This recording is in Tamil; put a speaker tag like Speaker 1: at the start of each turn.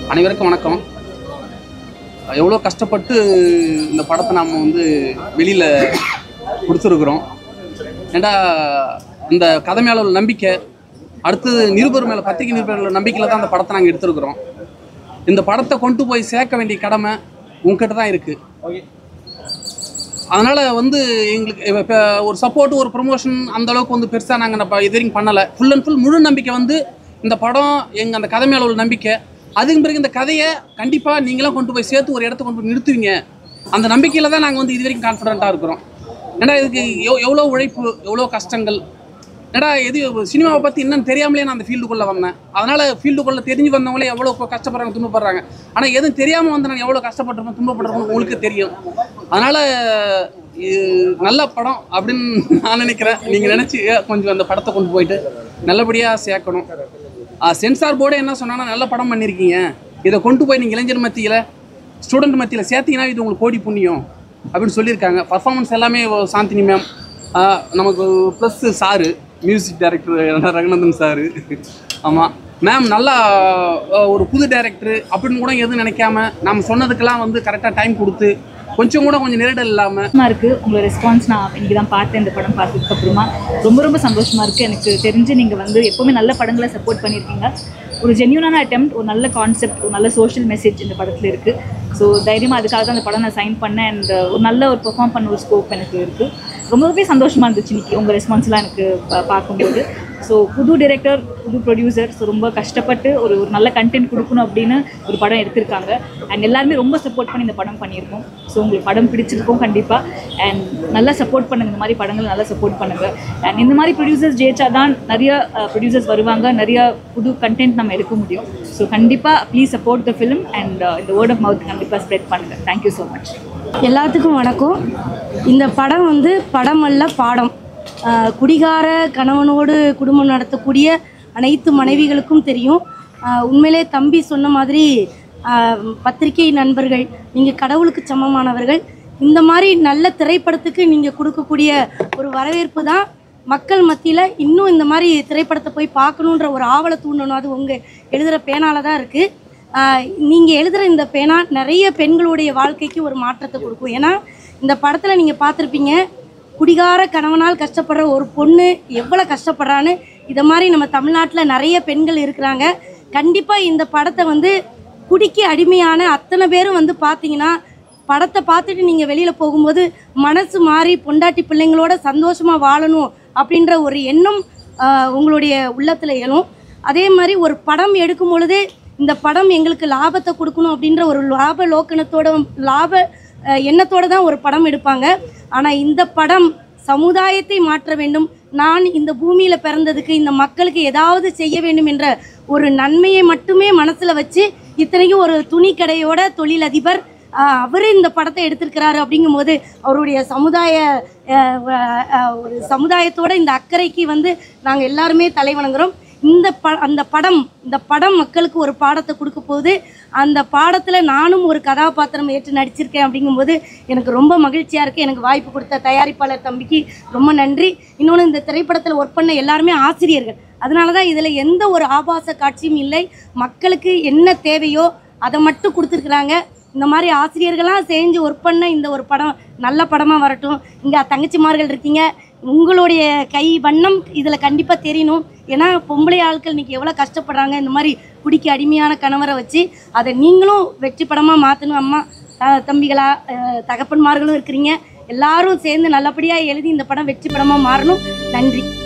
Speaker 1: அனைவருக்கும் வணக்கம் எவ்வளோ கஷ்டப்பட்டு இந்த படத்தை நாம் வந்து வெளியில் கொடுத்துருக்குறோம் ஏண்டா இந்த கதை மேலே உள்ள நம்பிக்கை அடுத்தது நிருபர் மேலே பத்திரிகை நிருபர் மேல நம்பிக்கையில் தான் அந்த படத்தை நாங்கள் எடுத்துருக்குறோம் இந்த படத்தை கொண்டு போய் சேர்க்க வேண்டிய கடமை உங்ககிட்ட தான் இருக்குது அதனால் வந்து எங்களுக்கு இப்போ ஒரு சப்போர்ட் ஒரு ப்ரொமோஷன் அந்த அளவுக்கு வந்து பெருசாக நாங்கள் நம்ம இது வரைக்கும் பண்ணலை ஃபுல் அண்ட் ஃபுல் முழு நம்பிக்கை வந்து இந்த படம் எங்கள் அந்த கதை மேலே உள்ள நம்பிக்கை அதுக்கு பிறகு இந்த கதையை கண்டிப்பாக நீங்களாம் கொண்டு போய் சேர்த்து ஒரு இடத்த கொண்டு போய் நிறுத்துவீங்க அந்த நம்பிக்கையில் தான் நாங்கள் வந்து இது வரைக்கும் கான்ஃபிடண்ட்டாக இருக்கிறோம் ஏன்னா இதுக்கு எவ் எவ்வளோ உழைப்பு எவ்வளோ கஷ்டங்கள் ஏடா எது சினிமாவை பற்றி என்னன்னு தெரியாமலே நான் அந்த ஃபீல்டுக்குள்ளே வந்தேன் அதனால் ஃபீல்டுக்குள்ளே தெரிஞ்சு வந்தவங்களே எவ்வளோ கஷ்டப்படுறாங்க துன்பப்படுறாங்க ஆனால் எதுவும் தெரியாமல் வந்து நான் எவ்வளோ கஷ்டப்பட்டிருப்பேன் துன்பப்பட்டிருப்பேன் உங்களுக்கு தெரியும் அதனால் நல்ல படம் அப்படின்னு நான் நினைக்கிறேன் நீங்கள் நினச்சி கொஞ்சம் அந்த படத்தை கொண்டு போயிட்டு நல்லபடியாக சேர்க்கணும் சென்சார் போர்டே என்ன சொன்னாங்கன்னா நல்ல படம் பண்ணியிருக்கீங்க இதை கொண்டு போய் நீங்கள் இளைஞர் மத்தியில் ஸ்டூடெண்ட் மத்தியில் சேர்த்தீங்கன்னா இது உங்களுக்கு கோடி புண்ணியம் அப்படின்னு சொல்லியிருக்காங்க பர்ஃபார்மன்ஸ் எல்லாமே சாந்தினி மேம் நமக்கு plus sir music director Ranganathan sir ஆமாம் மேம் நல்லா அஹ், ஒரு புது டைரக்டர் அப்படின்னு கூட எதுவும் நினைக்காம நம்ம சொன்னதுக்கெல்லாம் வந்து கரெக்டாக டைம் கொடுத்து கொஞ்சம் கூட கொஞ்சம் நெருடல் இல்லாமல்
Speaker 2: சந்தோஷமா இருக்கு உங்களோட ரெஸ்பான்ஸ் நான் இன்னைக்கு தான் பார்த்தேன் இந்த படம் பார்த்ததுக்கு அப்புறமா ரொம்ப ரொம்ப சந்தோஷமா இருக்கு எனக்கு தெரிஞ்சு நீங்க வந்து எப்பவுமே நல்ல படங்களை சப்போர்ட் பண்ணியிருக்கீங்க ஒரு ஜென்யூனான அட்டெம்ப்ட் ஒரு நல்ல கான்செப்ட் ஒரு நல்ல சோஷியல் மெசேஜ் இந்த படத்தில் இருக்கு ஸோ தைரியமா அதுக்காக தான் அந்த படம் நான் சைன் பண்ணேன் அண்ட் ஒரு நல்ல ஒரு பெர்ஃபார்ம் பண்ண ஒரு ஸ்கோப் எனக்கு இருக்கு ரொம்பவே சந்தோஷமா இருந்துச்சு இன்னைக்கு உங்க ரெஸ்பான்ஸ்லாம் எனக்கு பா- பார்க்கும்போது ஸோ புது டைரக்டர் புது ப்ரொடியூசர் ஸோ ரொம்ப கஷ்டப்பட்டு ஒரு ஒரு நல்ல கண்டென்ட் கொடுக்கணும் அப்படின்னு ஒரு படம் எடுத்திருக்காங்க அண்ட் எல்லாருமே ரொம்ப சப்போர்ட் பண்ணி இந்த படம் பண்ணியிருக்கோம் ஸோ உங்களுக்கு படம் பிடிச்சிருக்கும் கண்டிப்பாக அண்ட் நல்லா சப்போர்ட் பண்ணுங்க இந்த மாதிரி படங்கள் நல்லா சப்போர்ட் பண்ணுங்க அண்ட் இந்த மாதிரி ப்ரொடியூசர்ஸ் ஜெயிச்சா தான் நிறைய ப்ரொடியூசர்ஸ் வருவாங்க நிறைய புது கண்டென்ட் நம்ம எடுக்க முடியும் ஸோ கண்டிப்பாக please support the film and இந்த வேர்ட் ஆஃப் மவுத் கண்டிப்பாக ஸ்ப்ரெட் பண்ணுங்க தேங்க்யூ ஸோ மச்
Speaker 3: எல்லாத்துக்கும் வணக்கம் இந்த படம் வந்து படம் அல்ல பாடம் ஆஹ் குடிகார கணவனோடு குடும்பம் நடத்தக்கூடிய அனைத்து மனைவிகளுக்கும் தெரியும் ஆஹ் உண்மையிலே தம்பி சொன்ன மாதிரி ஆஹ் பத்திரிகை நண்பர்கள் நீங்கள் கடவுளுக்கு சமமானவர்கள் இந்த மாதிரி நல்ல திரைப்படத்துக்கு நீங்கள் கொடுக்கக்கூடிய ஒரு வரவேற்பு தான் மக்கள் மத்தியில் இன்னும் இந்த மாதிரி திரைப்படத்தை போய் பார்க்கணுன்ற ஒரு ஆவலை தூண்டணும் அது உங்கள் எழுதுகிற பேனால தான் இருக்குது நீங்கள் எழுதுகிற இந்த பேனா நிறைய பெண்களுடைய வாழ்க்கைக்கு ஒரு மாற்றத்தை கொடுக்கும் ஏன்னா இந்த படத்தில் நீங்கள் பார்த்துருப்பீங்க குடிகார கணவனால் கஷ்டப்படுற ஒரு பொண்ணு எவ்வளோ கஷ்டப்படுறான்னு இதை மாதிரி நம்ம தமிழ்நாட்டில் நிறைய பெண்கள் இருக்கிறாங்க கண்டிப்பாக இந்த படத்தை வந்து குடிக்கு அடிமையான அத்தனை பேரும் வந்து பார்த்தீங்கன்னா படத்தை பார்த்துட்டு நீங்கள் வெளியில் போகும்போது மனசு மாறி பொண்டாட்டி பிள்ளைங்களோட சந்தோஷமாக வாழணும் அப்படின்ற ஒரு எண்ணம் ஆஹ், உங்களுடைய உள்ளத்தில் எழும் அதே மாதிரி ஒரு படம் எடுக்கும் பொழுதே இந்த படம் எங்களுக்கு லாபத்தை கொடுக்கணும் அப்படின்ற ஒரு லாப லோக்கணத்தோட லாப அஹ், எண்ணத்தோட தான் ஒரு படம் எடுப்பாங்க ஆனால் இந்த படம் சமுதாயத்தை மாற்ற வேண்டும் நான் இந்த பூமியில் பிறந்ததுக்கு இந்த மக்களுக்கு ஏதாவது செய்ய வேண்டும் என்ற ஒரு நன்மையை மட்டுமே மனசில் வச்சு இத்தனைக்கும் ஒரு துணி கடையோட தொழிலதிபர் ஆஹ், அவரு இந்த படத்தை எடுத்திருக்கிறாரு அப்படிங்கும்போது அவருடைய சமுதாய ஆஹ், வ- ஆஹ், ஒரு சமுதாயத்தோட இந்த அக்கறைக்கு வந்து நாங்கள் எல்லாருமே தலைவணங்குறோம் இந்த ப அந்த படம் இந்த படம் மக்களுக்கு ஒரு பாடத்தை கொடுக்க போகுது அந்த பாடத்தில் நானும் ஒரு கதாபாத்திரம் ஏற்று நடிச்சிருக்கேன் அப்படிங்கும்போது எனக்கு ரொம்ப மகிழ்ச்சியாக இருக்குது எனக்கு வாய்ப்பு கொடுத்த தயாரிப்பாளர் தம்பிக்கு ரொம்ப நன்றி இன்னொன்று இந்த திரைப்படத்தில் ஒர்க் பண்ண எல்லாருமே ஆசிரியர்கள் அதனால தான் இதில் எந்த ஒரு ஆபாச காட்சியும் இல்லை மக்களுக்கு என்ன தேவையோ அதை மட்டும் கொடுத்துருக்குறாங்க இந்த மாதிரி ஆசிரியர்களாக செஞ்சு ஒர்க் பண்ண இந்த ஒரு படம் நல்ல படமாக வரட்டும் இங்கே தங்கச்சிமார்கள் இருக்கீங்க உங்களுடைய கை வண்ணம் இதில் கண்டிப்பாக தெரியணும் ஏன்னா பொம்பளை ஆட்கள் இன்னைக்கு எவ்வளோ கஷ்டப்படுறாங்க இந்த மாதிரி குடிக்க அடிமையான கணவரை வச்சு அதை நீங்களும் வெற்றி படமாக மாற்றணும் அம்மா த- தம்பிகளா அஹ், தகப்பன்மார்களும் இருக்கிறீங்க எல்லாரும் சேர்ந்து நல்லபடியாக எழுதி இந்த படம் வெற்றி படமாக மாறணும் நன்றி